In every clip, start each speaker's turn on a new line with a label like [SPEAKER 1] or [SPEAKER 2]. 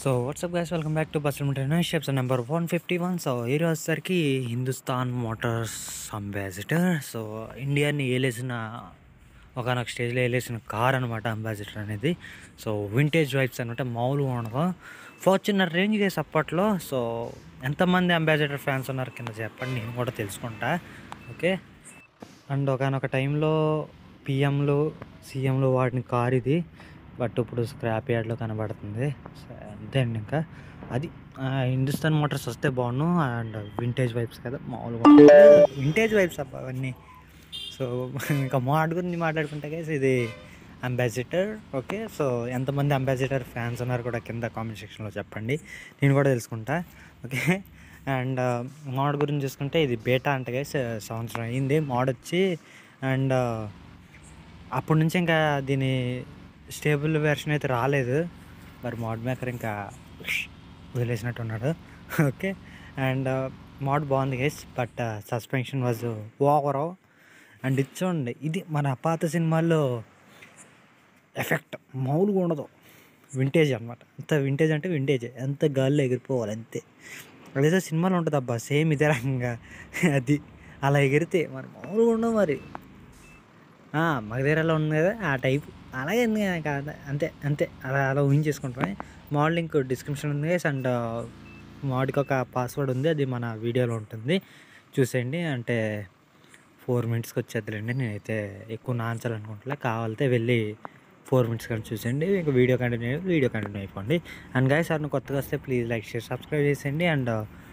[SPEAKER 1] so what's up guys welcome back to bus ships number one fifty one so ఈరోజు వచ్చేసరికి Hindustan Motors ambassador so ఇండియాని ఏలేసిన ఒకనొక స్టేజ్లో వేలేసిన కార్ అనమాట అంబాసిడర్ అనేది సో వింటేజ్ వైబ్స్ అనమాట మామూలుగా ఉండదు ఫార్చునర్ రేంజ్ గేస్ అప్పట్లో సో ఎంతమంది అంబాసిడర్ ఫ్యాన్స్ ఉన్నారు కింద చెప్పండి నేను కూడా తెలుసుకుంటా ఓకే అండ్ ఒకనొక టైంలో పిఎంలు సీఎంలు వాడిన కార్ ఇది బట్ ఇప్పుడు స్క్రాప్ యార్డ్లో కనబడుతుంది సో అంతే అండి ఇంకా అది ఆ, హిందుస్థాన్ మోటార్స్ వస్తే బాగుండు అండ్ వింటేజ్ వైబ్స్ కదా మామూలుగా వింటేజ్ వైబ్స్ అబ్బా అవన్నీ సో ఇంకా మోడ్ గురించి మాట్లాడుకుంటే గైస్ ఇది అంబాసిడర్ ఓకే సో ఎంతమంది అంబాసిడర్ ఫ్యాన్స్ ఉన్నారు కూడా కింద కామెంట్ సెక్షన్లో చెప్పండి నేను కూడా తెలుసుకుంటా ఓకే అండ్ మోడ్ గురించి చూసుకుంటే ఇది బేటా అంటే గైస్ సంవత్సరం అయింది మోడ్ వచ్చి అండ్ అప్పటి నుంచి ఇంకా దీని స్టేబుల్ వెర్షన్ అయితే రాలేదు మరి మోడ్ మేకర్ ఇంకా వదిలేసినట్టు ఉన్నాడు ఓకే అండ్ మోడ్ బాగుంది guys but suspension was over and ఇది చూడండి ఇది మన పాత సినిమాల్లో ఎఫెక్ట్ మామూలుగా ఉండదు వింటేజ్ అనమాట అంత వింటేజ్ అంటే వింటేజ్ ఎంత గాల్లో ఎగిరిపోవాలి అంతే అదేదో సినిమాలో ఉంటుంది అబ్బా సేమ్ ఇదే రకంగా అది అలా ఎగిరితే మరి మామూలుగా ఉండవు మరి మగధీరాలో ఉంది కదా ఆ టైప్ అలాగే ఉంది కాదు అంతే అంతే అలా అలా ఊహించేసుకుంటాం మోడల్ లింక్ డిస్క్రిప్షన్ ఉంది గైస్ అండ్ మోడల్కి ఒక పాస్వర్డ్ ఉంది అది మన వీడియోలో ఉంటుంది చూసేయండి అంటే ఫోర్ మినిట్స్కి వచ్చేద్దులేండి నేనైతే ఎక్కువ నాంచాలనుకుంటున్నా కావాలితే వెళ్ళి ఫోర్ మినిట్స్ కానీ చూసేయండి ఇంకా వీడియో కంటిన్యూ వీడియో కంటిన్యూ అయిపోండి అండ్ గాయ సార్ నువ్వు కొత్తగా వస్తే ప్లీజ్ లైక్ షేర్ సబ్స్క్రైబ్ చేసేయండి అండ్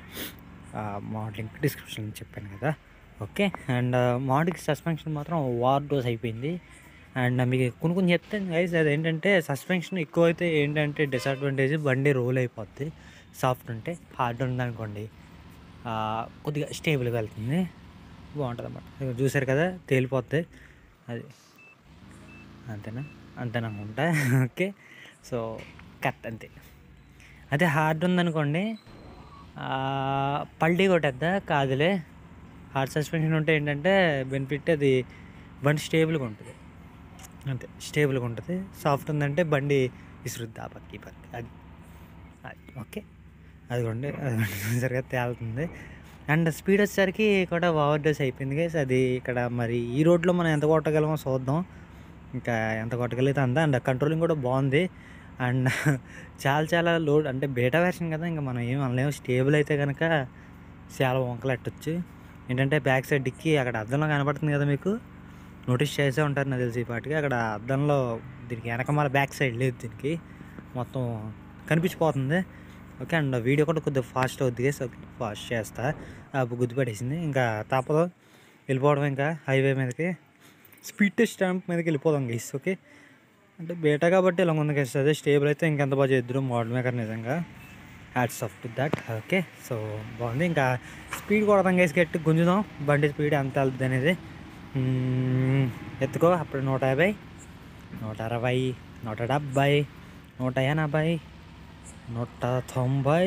[SPEAKER 1] మోడలింగ్ డిస్క్రిప్షన్ చెప్పాను కదా ఓకే అండ్ మోడల్కి సస్పెన్షన్ మాత్రం వార్ డోస్ అయిపోయింది అండ్ మీకు కొన్ని కొన్ని చెప్తాను గైస్ అది ఏంటంటే సస్పెన్షన్ ఎక్కువ అయితే ఏంటంటే డిసడ్వాంటేజ్ బండి రోల్ అయిపోద్ది సాఫ్ట్ ఉంటే హార్డ్ ఉందనుకోండి ఆ, కొద్దిగా స్టేబుల్గా వెళ్తుంది బాగుంటుంది అన్నమాట చూసారు కదా తేలిపోద్ది అది అంతేనా అంతేననుకుంటా ఓకే సో కట్ అంతే అదే హార్డ్ ఉందనుకోండి ఆ, పల్టీ కొట్టేద్దా కాదులే హార్డ్ సస్పెన్షన్ ఉంటే ఏంటంటే బెనిఫిట్ అది బండి స్టేబుల్గా ఉంటుంది అంతే స్టేబుల్గా ఉంటుంది సాఫ్ట్ ఉందంటే బండి ఇసురుద్ది ఆ పక్క ఈ పక్క అది అది ఓకే అదిగోండి అదిగోండి సరిగ్గా తేలుతుంది అండ్ స్పీడ్ వచ్చేసరికి కూడా ఓవర్ డోస్ అయిపోయింది గైస్ అది ఇక్కడ మరి ఈ రోడ్లో మనం ఎంత కొట్టగలమో చూద్దాం ఇంకా ఎంత కొట్టగలిగితే అంత అండ్ కంట్రోలింగ్ కూడా బాగుంది అండ్ చాలా చాలా లోడ్ అంటే బేటా వెర్షన్ కదా ఇంకా మనం ఏం అనలేము స్టేబుల్ అయితే కనుక చాలా వంకలు ఎట్టచ్చు ఏంటంటే బ్యాక్ సైడ్ డిక్కి అక్కడ అద్దంలో కనబడుతుంది కదా మీకు నోటీస్ చేసే ఉంటారు నాకు తెలిసి ఈ పాటికి అక్కడ అద్దంలో దీనికి వెనకమాల బ్యాక్ సైడ్ లేదు దీనికి మొత్తం కనిపించిపోతుంది ఓకే అండ్ వీడియో కూడా కొద్దిగా ఫాస్ట్ అవుద్ది సో ఫాస్ట్ చేస్తా అప్పుడు గుర్తుపెట్టేసింది ఇంకా తప్పదు వెళ్ళిపోవడం ఇంకా హైవే మీదకి స్పీడ్ టెస్ట్ స్టాంప్ మీదకి వెళ్ళిపోదాం గైస్ ఓకే అంటే బేటా కాబట్టి ఇలా ముందుకు వస్తుంది స్టేబుల్ అయితే ఇంకెంత బాగా చేద్దరు మోడల్ మేకర్ నిజంగా hats off to that okay so బాగుంది ఇంకా స్పీడ్ కొడదాం గైస్ గట్టి గుంజుదాం బండి స్పీడ్ ఎంత వెళ్తుంది అనేది మ్మ్, ఎత్తుకో అప్పుడు నూట యాభై నూట అరవై నూట డెబ్బై నూట ఎనభై నూట తొంభై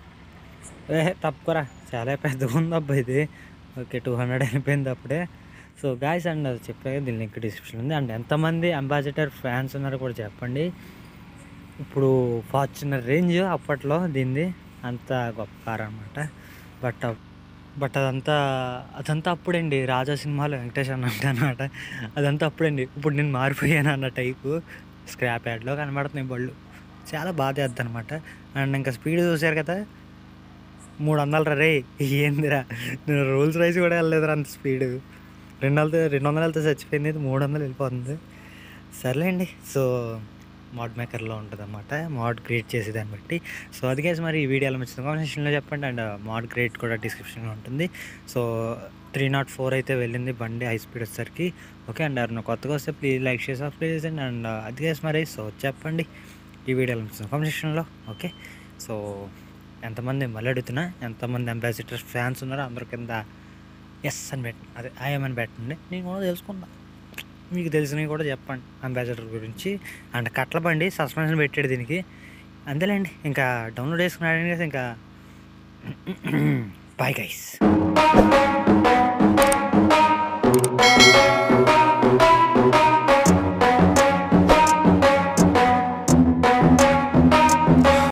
[SPEAKER 1] ఏ తప్పుకోరా చాలా పెద్దగా ఉంది అబ్బా ఇది ఓకే టూ హండ్రెడ్ అయిపోయింది అప్పుడే సో గాయస్ అండ్ అది చెప్పే దీని లింక్ డిస్క్రిప్షన్ ఉంది అండ్ ఎంతమంది అంబాసిడర్ ఫ్యాన్స్ ఉన్నారో కూడా చెప్పండి ఇప్పుడు ఫార్చునర్ రేంజ్ అప్పట్లో దీనిది అంత గొప్ప కార్ అనమాట బట్ బట్ అదంతా అదంతా అప్పుడండి రాజా సినిమాలో వెంకటేష్ అన్న అనమాట అదంతా అప్పుడండి ఇప్పుడు నేను మారిపోయాను అన్న టైపు స్క్రాప్ యాడ్లో కనబడుతున్నాయి బళ్ళు చాలా బాధ వేద్ది అనమాట అండ్ ఇంకా స్పీడ్ చూసారు కదా మూడు వందలు రే ఏందిరా నేను రూల్స్ రైస్ కూడా వెళ్ళలేదురా అంత స్పీడ్ రెండు వందలు రెండు వందలు వెళ్తే చచ్చిపోయింది ఇది మూడు వందలు వెళ్ళిపోతుంది సర్లేండి సో మోడ్ మేకర్లో ఉంటుంది అనమాట మోడ్ క్రియేట్ చేసే దాన్ని బట్టి సో అది కేసు మరి ఈ వీడియోలో నచ్చింది కామెంట్ సెక్షన్లో చెప్పండి అండ్ మోడ్ క్రియేట్ కూడా డిస్క్రిప్షన్లో ఉంటుంది సో త్రీ నాట్ ఫోర్ అయితే వెళ్ళింది బండి హై స్పీడ్ వచ్చేసరికి ఓకే అండ్ ఎవరైనా కొత్తగా వస్తే ప్లీజ్ లైక్ చేసి సబ్స్క్రైబ్ చేయండి అండ్ అది కేసు మరి సో చెప్పండి ఈ వీడియోలో నచ్చింది కామెంట్ సెక్షన్లో ఓకే సో ఎంతమంది మళ్ళీ అడుగుతున్నా ఎంతమంది అంబాసిడర్ ఫ్యాన్స్ ఉన్నారో అందరి కింద ఎస్ అని పెట్టండి అదే ఐఎమ్ అని పెట్టండి నేను కూడా తెలుసుకుంటా మీకు తెలిసినవి కూడా చెప్పండి అంబాసిడర్ గురించి అండ్ కట్ల బండి సస్పెన్షన్ పెట్టాడు దీనికి అంతేలేండి ఇంకా డౌన్లోడ్ చేసుకున్నాడు కదా ఇంకా బాయ్ గైస్